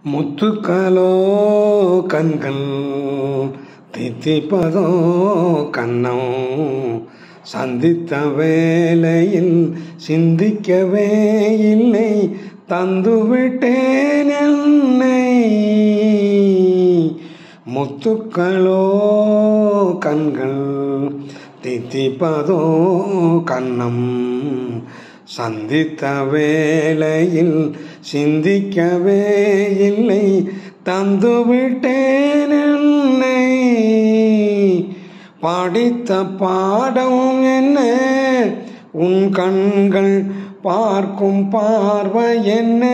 முத்துக்களோ கண்கள் தித்திப்பதோ கண்ணம் சந்தித்த வேளையில் சிந்திக்கவே இல்லை தந்துவிட்டேன் என்னை முத்துக்களோ கண்கள் தித்திப்பதோ கண்ணம் சந்தித்த வேளையில் சிந்திக்கவே இல்லை தந்துவிட்டேன் என்னை படித்த பாடம் என்ன உன் கண்கள் பார்க்கும் பார்வை என்ன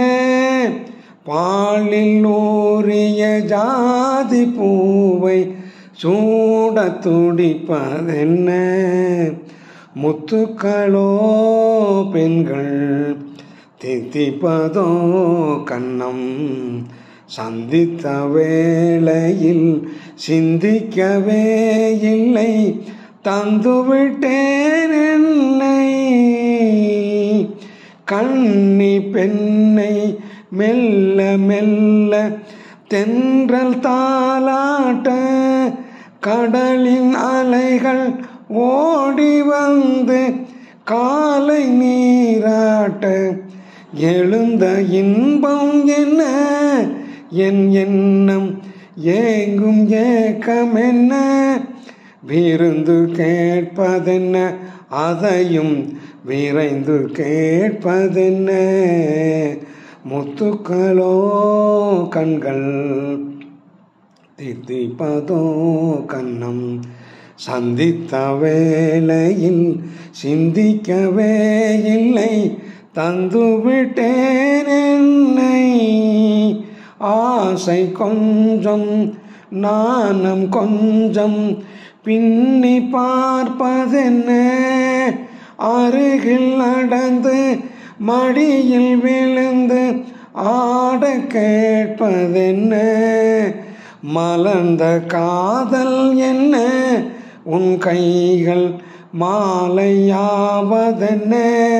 பாலில் ஊறிய ஜாதி பூவை சூட துடிப்பதென்ன முத்துக்களோ பெண்கள் தித்திப்பதோ கண்ணம் சந்தித்த வேளையில் சிந்திக்கவே இல்லை தந்துவிட்டேன் என்னை கண்ணி பெண்ணை மெல்ல மெல்ல தென்றல் தாலாட்ட கடலின் அலைகள் ஓடி வந்து காலை நீராட்ட எழுந்த இன்பம் என்ன என் எண்ணம் ஏங்கும் ஏக்கம் என்ன விருந்து கேட்பதென்ன அதையும் விரைந்து கேட்பதென்ன முத்துக்களோ கண்கள் தித்திப்பதோ கண்ணம் சந்தித்த வேளையில் சிந்திக்கவே இல்லை தந்துவிட்டேன் என்னை ஆசை கொஞ்சம் நாணம் கொஞ்சம் பின்னி பார்ப்பதென்ன அருகில் நடந்து மடியில் விழுந்து ஆட கேட்பதென்ன மலர்ந்த காதல் என்ன உன் கைகள் மாலையாவதென்ன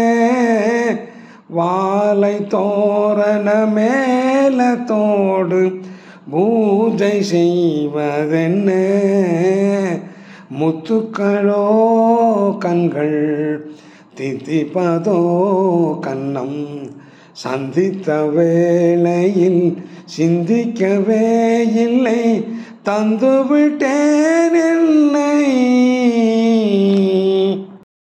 வாழை தோரண மேலத்தோடு பூஜை செய்வதென்ன முத்துக்களோ கண்கள் தித்திப்பதோ கண்ணம் சந்தித்த வேளையில் சிந்திக்கவே இல்லை தந்துவிட்டேன் என்னை